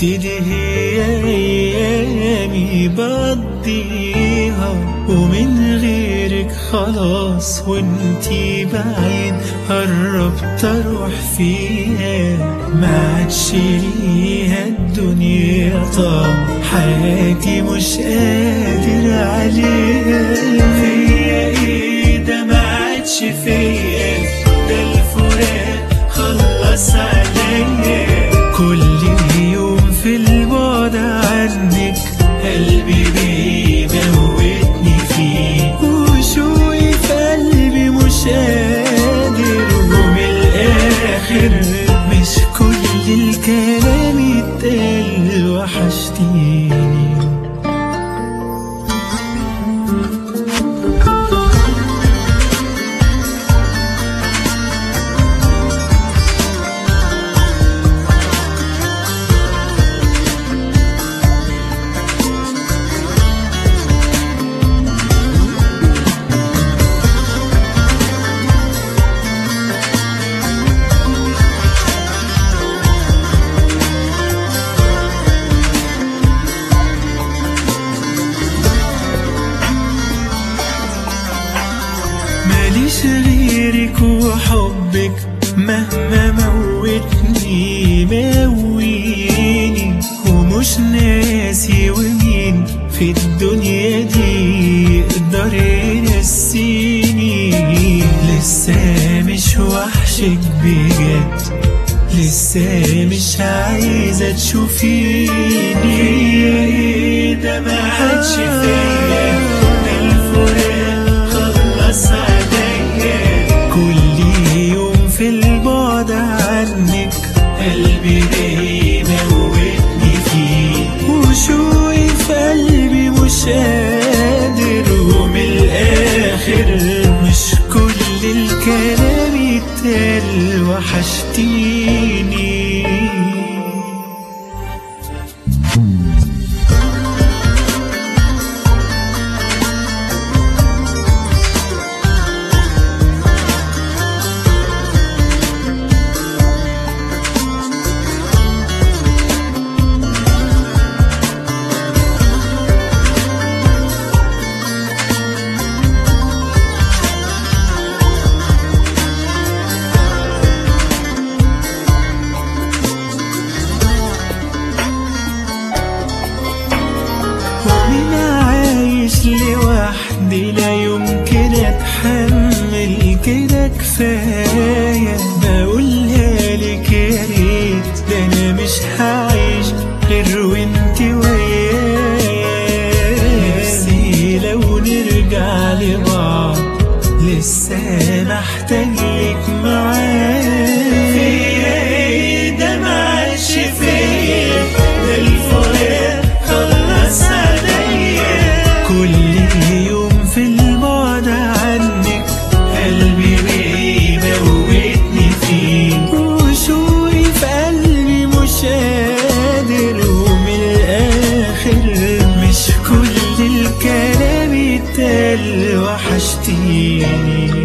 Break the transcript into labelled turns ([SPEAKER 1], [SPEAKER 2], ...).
[SPEAKER 1] تبتدي هي أيامي بقضيها ومن غيرك خلاص وانتي بعيد قربت اروح فيها ما عادش ليها الدنيا طعم حياتي مش قادر عليها فيا ايه ده ما عادش فيا ده الفراق خلص عليا كل يوم في البعد عنك قلبي بيموتني فيه وشوقي في قلبي مش قادر ومن الآخر مش كل الكلام يتقال وحشتيني ماليش غيرك وحبك مهما موتني مويني ومش ناسي ومين في الدنيا دي يقدر ينسيني لسه مش وحشك بجد لسه مش عايزة تشوفيني ايه ده ما عادش فيا ده الفراق خلص عليا كل يوم في البعد عنك قلبي بيموتني فيه وشوقي في قلبي مش قادر ومن الآخر مش كل الكلام يتقال وحشتيني ومين عايش لوحدي لا يمكن اتحمل كده كفايه بقولها لك يا ريت ده انا مش هعيش غير وانت ويايا نفسي لو نرجع لبعض لسه محتاجك معايا فيا ايه ده ما عادش فيا ده الفراق خلص عليا كل يوم في البعد عنك قلبي بيموتني فيه وشوقي في قلبي مش قادر ومن الآخر مش كل الكلام يتقال وحشتيني